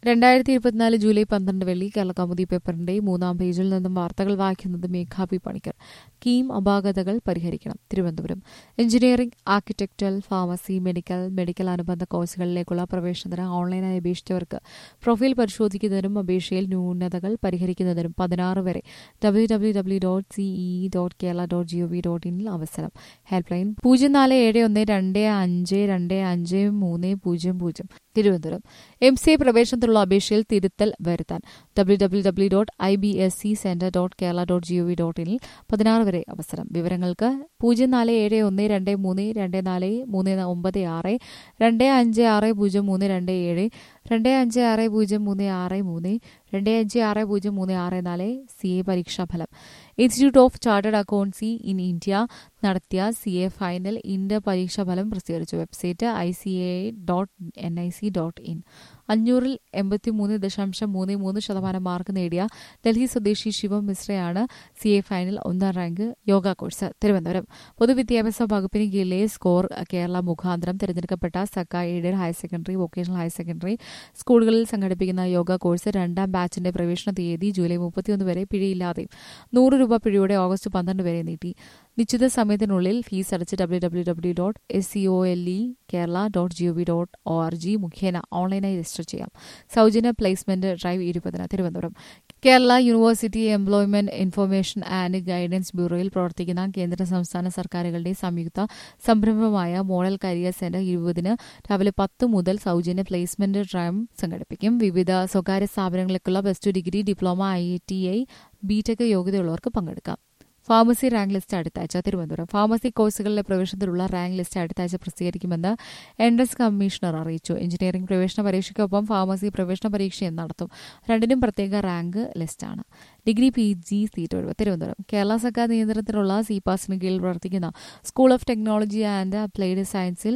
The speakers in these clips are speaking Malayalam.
രണ്ടായിരത്തി ഇരുപത്തിനാല് ജൂലൈ പന്ത്രണ്ട് വെള്ളി കേരള കൗമുദി പേപ്പറിന്റെ മൂന്നാം പേജിൽ നിന്നും വാർത്തകൾ വായിക്കുന്നത് മേഘാ പി പണിക്കർ കീം അപാകതകൾ പരിഹരിക്കണം Thiruvananthapuram engineering architectural pharmacy medical medical അനുബന്ധ കോഴ്സുകളിലേക്കുള്ള പ്രവേശനത്തിന് ഓൺലൈനായി അപേക്ഷിച്ചവർക്ക് പ്രൊഫൈൽ പരിശോധിക്കുന്നതിനും അപേക്ഷയിൽ ന്യൂനതകൾ പരിഹരിക്കുന്നതിനും പതിനാറ് വരെ W W W dot C E dot Kerala dot G O V dot ഇനിൽ അവസരം ഹെൽപ്പ് ലൈൻ പൂജ്യം നാല് ഏഴ് ഒന്ന് രണ്ട് അഞ്ച് രണ്ട് അഞ്ച് മൂന്ന് പൂജ്യം പൂജ്യം തിരുവനന്തപുരം എം സി എ പ്രവേശനത്തിലുള്ള അപേക്ഷയിൽ തിരുത്തൽ വരുത്താൻ W W W dot I B S C centre dot Kerala dot G O V dot ഇനിൽ പതിനാറ് വരെ അവസരം വിവരങ്ങൾക്ക് പൂജ്യം നാല് ഏഴ് ഒന്ന് രണ്ട് മൂന്ന് രണ്ട് നാല് മൂന്ന് ഒമ്പത് ആറ് രണ്ട് അഞ്ച് ആറ് പൂജ്യം മൂന്ന് രണ്ട് ഏഴ് രണ്ട് അഞ്ച് ആറ് പൂജ്യം മൂന്ന് ആറ് മൂന്ന് രണ്ട് അഞ്ച് ആറ് പൂജ്യം മൂന്ന് ആറ് നാല് സി എ പരീക്ഷാഫലം institute of chartered accountants in India നടത്തിയ സി എ ഫൈനൽ ഇന്റർ പരീക്ഷാഫലം പ്രസിദ്ധീകരിച്ചു website I C A dot N I C dot in അഞ്ഞൂറിൽ എൺപത്തിമൂന്ന് ദശാംശം മൂന്ന് മൂന്ന് ശതമാനം മാർക്ക് നേടിയ ഡൽഹി സ്വദേശി ശിവം മിശ്രയാണ് സി എ ഫൈനൽ ഒന്നാം റാങ്ക് യോഗ കോഴ്സ് തിരുവനന്തപുരം പൊതുവിദ്യാഭ്യാസ വകുപ്പിന് കീഴിലെ സ്കോർ കേരള മുഖാന്തരം തിരഞ്ഞെടുക്കപ്പെട്ട സക്ക aided higher secondary vocational higher secondary സ്കൂളുകളിൽ സംഘടിപ്പിക്കുന്ന യോഗ കോഴ്സ് രണ്ടാം ബാച്ചിന്റെ പ്രവേശന തീയതി ജൂലൈ മുപ്പത്തിയൊന്ന് വരെ പിഴയില്ലാതെ നൂറ് രൂപ പിഴയോടെ ഓഗസ്റ്റ് പന്ത്രണ്ട് വരെ നീട്ടി നിശ്ചിത സമയത്തിനുള്ളിൽ ഫീസ് അടച്ച് W W W dot S C O L E Kerala dot G O V dot O R G മുഖേന ഓൺലൈനായി രജിസ്റ്റർ ചെയ്യാം സൗജന്യ പ്ലേസ്മെന്റ് ഡ്രൈവ് ഇരുപതിന് Thiruvananthapuram Kerala university employment information and guidance ബ്യൂറോയിൽ പ്രവർത്തിക്കുന്ന കേന്ദ്ര സംസ്ഥാന സർക്കാരുകളുടെ സംയുക്ത സംരംഭമായ മോഡൽ കരിയർ സെന്റർ ഇരുപതിന് രാവിലെ പത്ത് മുതൽ സൗജന്യ പ്ലേസ്മെന്റ് ഡ്രൈവ് സംഘടിപ്പിക്കും വിവിധ സ്വകാര്യ സ്ഥാപനങ്ങളിലേക്കുള്ള plus two degree diploma I T I B Tech യോഗ്യതയുള്ളവർക്ക് പങ്കെടുക്കാം ഫാർമസി റാങ്ക് ലിസ്റ്റ് അടുത്താഴ്ച തിരുവനന്തപുരം ഫാർമസി കോഴ്സുകളിലെ പ്രവേശനത്തിലുള്ള റാങ്ക് ലിസ്റ്റ് അടുത്താഴ്ച പ്രസിദ്ധീകരിക്കുമെന്ന് എൻട്രൻസ് കമ്മീഷണർ അറിയിച്ചു എഞ്ചിനീയറിംഗ് പ്രവേശന പരീക്ഷയ്ക്കൊപ്പം ഫാർമസി പ്രവേശന പരീക്ഷയും നടത്തും രണ്ടിനും പ്രത്യേക റാങ്ക് ലിസ്റ്റാണ് ഡിഗ്രി പി ജി സീറ്റ് ഒഴിവ് തിരുവനന്തപുരം കേരള സർക്കാർ നിയന്ത്രണത്തിലുള്ള സി പാസിന് കീഴിൽ പ്രവർത്തിക്കുന്ന school of technology and applied സയൻസിൽ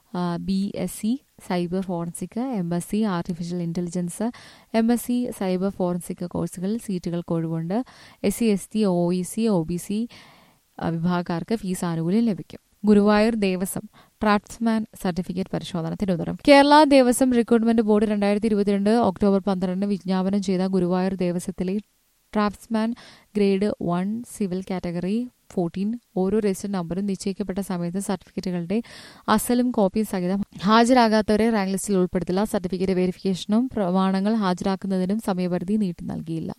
B S C cyber forensic M S C artificial intelligence M S C cyber forensic കോഴ്സുകളിൽ സീറ്റുകൾക്ക് ഒഴിവുണ്ട് S C S T O E C O B C വിഭാഗക്കാർക്ക് ഫീസ് ആനുകൂല്യം ലഭിക്കും ഗുരുവായൂർ ദേവസ്വം ഡ്രാഫ്റ്റ്സ്മാൻ സർട്ടിഫിക്കറ്റ് പരിശോധന തിരുവനന്തപുരം കേരള ദേവസ്വം റിക്രൂട്ട്മെന്റ് ബോർഡ് രണ്ടായിരത്തി ഇരുപത്തിരണ്ട് ഒക്ടോബർ പന്ത്രണ്ടിന് വിജ്ഞാപനം ചെയ്ത ഗുരുവായൂർ ദേവസ്വത്തിലെ draftsman grade one civil category fourteen ഓരോ രജിസ്റ്റർ നമ്പറും നിശ്ചയിക്കപ്പെട്ട സമയത്ത് സർട്ടിഫിക്കറ്റുകളുടെ അസലും കോപ്പിയും സഹിതം ഹാജരാകാത്തവരെ റാങ്ക് ലിസ്റ്റിൽ ഉൾപ്പെടുത്തില്ല സർട്ടിഫിക്കറ്റ് വെരിഫിക്കേഷനും പ്രമാണങ്ങൾ ഹാജരാക്കുന്നതിനും സമയപരിധി നീട്ടി നൽകിയില്ല